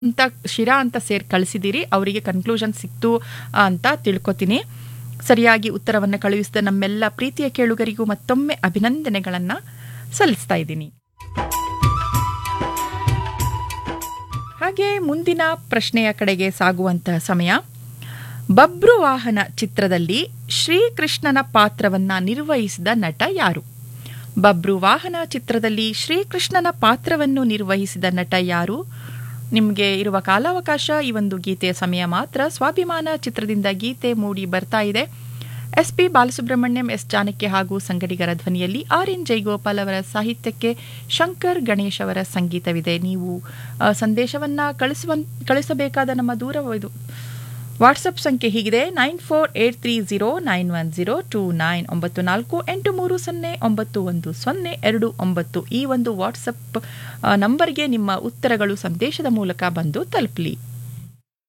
ಅಂತ ಶಿರಾ ಅಂತ ಸೇರಿ ಕಳಿಸಿದ್ದೀರಿ ಅವರಿಗೆ ಕನ್ಕ್ಲೂಷನ್ ಸಿಕ್ತು ಅಂತ ತಿಳ್ಕೊತೀನಿ ಸರಿಯಾಗಿ ಉತ್ತರವನ್ನು ಕಳುಹಿಸಿದ ನಮ್ಮೆಲ್ಲ ಪ್ರೀತಿಯ ಕೇಳುಗರಿಗೂ ಮತ್ತೊಮ್ಮೆ ಅಭಿನಂದನೆಗಳನ್ನು ಸಲ್ಲಿಸ್ತಾ ಇದ್ದೀನಿ ಹಾಗೆ ಮುಂದಿನ ಪ್ರಶ್ನೆಯ ಕಡೆಗೆ ಸಾಗುವಂತಹ ಸಮಯ ಬಬ್ರುವಾಹನ ಚಿತ್ರದಲ್ಲಿ ಶ್ರೀಕೃಷ್ಣನ ಪಾತ್ರವನ್ನ ನಿರ್ವಹಿಸಿದ ನಟ ಯಾರು ಬಬ್ರುವಾಹನ ಚಿತ್ರದಲ್ಲಿ ಶ್ರೀಕೃಷ್ಣನ ಪಾತ್ರವನ್ನು ನಿರ್ವಹಿಸಿದ ನಟ ಯಾರು ನಿಮಗೆ ಇರುವ ಕಾಲಾವಕಾಶ ಈ ಒಂದು ಗೀತೆಯ ಸಮಯ ಮಾತ್ರ ಸ್ವಾಭಿಮಾನ ಚಿತ್ರದಿಂದ ಗೀತೆ ಮೂಡಿ ಬರ್ತಾ ಇದೆ S P Balasubrahmanyam S Janaki ಹಾಗೂ ಸಂಗಡಿಗರ ಧ್ವನಿಯಲ್ಲಿ ಆರ್ ಎನ್ ಜೈಗೋಪಾಲ್ ಅವರ ಸಾಹಿತ್ಯಕ್ಕೆ ಶಂಕರ್ ಗಣೇಶ್ ಅವರ ಸಂಗೀತವಿದೆ ನೀವು ಆ, ಸಂದೇಶವನ್ನ ಕಳಿಸುವ ಕಳಿಸಬೇಕಾದ ನಮ್ಮ ದೂರ ಇದು ವಾಟ್ಸಪ್ ಸಂಖ್ಯೆ ಹೀಗಿದೆ nine four eight three zero nine one zero two nine ಒಂಬತ್ತು ನಾಲ್ಕು ಎಂಟು ಮೂರು ಸೊನ್ನೆ ಒಂಬತ್ತು ಒಂದು ಸೊನ್ನೆ ಎರಡು ಒಂಬತ್ತು ಈ ಒಂದು ವಾಟ್ಸಪ್ ಆ, ನಂಬರ್ಗೆ ನಿಮ್ಮ ಉತ್ತರಗಳು ಸಂದೇಶದ ಮೂಲಕ ಬಂದು ತಲುಪಲಿ